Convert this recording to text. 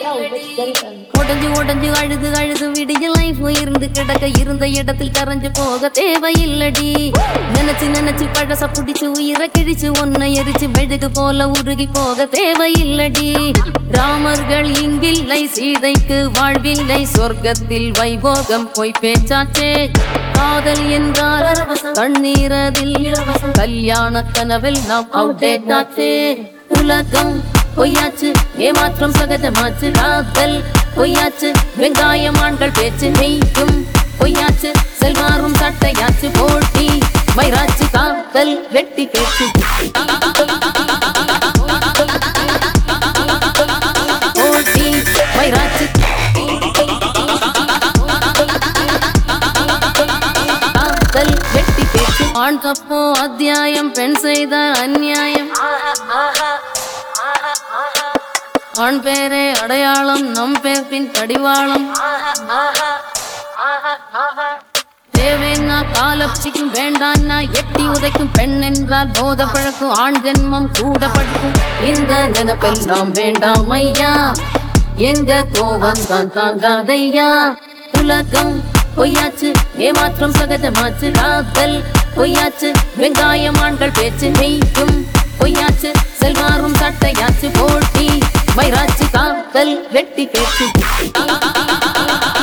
உடஞ்சு உடஞ்சு அழுது அழுது விடிய லைஃப் இருந்து கிடக்க இருந்த இடத்தில் கரைஞ்சு போக தேவையில்லடி நினைச்சு நினைச்சு பழச புடிச்சு உயிரை கிழிச்சு ஒன்னை எரிச்சு மெழுகு போல உருகி போக தேவையில்லடி ராமர்கள் இங்கில்லை சீதைக்கு வாழ்வில்லை சொர்க்கத்தில் வைபோகம் போய் பேச்சாச்சே காதல் என்றால் கண்ணீரதில் கல்யாண கனவில் நாம் அவுடேட் ஆச்சே உலகம் பொய்யாச்சு ஏமாற்றம் சகஜமாச்சு காதல் பொய்யாச்சு வெங்காயம் ஆண்கள் பேச்சு மெய்யும் பொய்யாச்சு செல்வாரும் சட்டையாச்சு போட்டி வைராச்சு காதல் வெட்டி பேச்சு போட்டி வைராச்சு காதல் வெட்டி பேச்சு ஆண் தப்போ அத்தியாயம் பெண் செய்த அநியாயம் ஆண் பேரே அடையாளம் நம் பேர் பின் கடிவாளம் தேவைன்னா காலப்சிக்கும் வேண்டான்னா எட்டி உதைக்கும் பெண் என்றால் போத பழக்கும் ஆண் ஜென்மம் கூட படுக்கும் இந்த நினைப்பெல்லாம் வேண்டாம் ஐயா எங்க கோபம் தான் தாங்காதையா உலகம் பொய்யாச்சு ஏமாற்றம் சகஜமாச்சு காதல் பொய்யாச்சு வெங்காயம் ஆண்கள் பேச்சு மெய்யும் பொய்யாச்சு செல்வாரும் சட்டையாச்சு போட்டி வைராச்சு காதல் வெட்டி பேச்சு